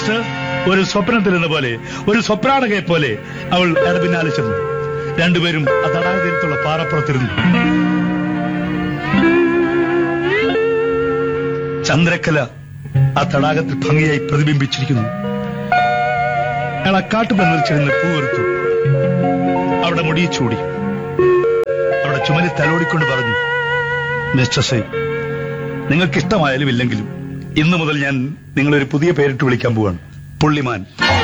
sir ഒരു സ്വപ്നത്തിൽ എന്ന പോലെ ഒരു സ്വപ്നാടകയെ പോലെ അവൾ അയാളുടെ പിന്നാലെ ചെന്നു രണ്ടുപേരും ആ തടാക തീരത്തുള്ള പാറപ്പുറത്തിരുന്നു ചന്ദ്രക്കല ആ തടാകത്തിൽ ഭംഗിയായി പ്രതിബിംബിച്ചിരിക്കുന്നു അയാൾ ആ കാട്ടുപന്നിരിച്ചിരുന്ന് പൂവെറുത്തു അവിടെ മുടിയെ ചൂടി അവിടെ ചുമലിൽ തലോടിക്കൊണ്ട് പറഞ്ഞു മിസ്റ്റർ സൈ നിങ്ങൾക്ക് ഇഷ്ടമായാലും ഇല്ലെങ്കിലും ഇന്നു മുതൽ ഞാൻ നിങ്ങളൊരു പുതിയ പേരിട്ട് വിളിക്കാൻ പോവാണ് പുള്ളിമാൻ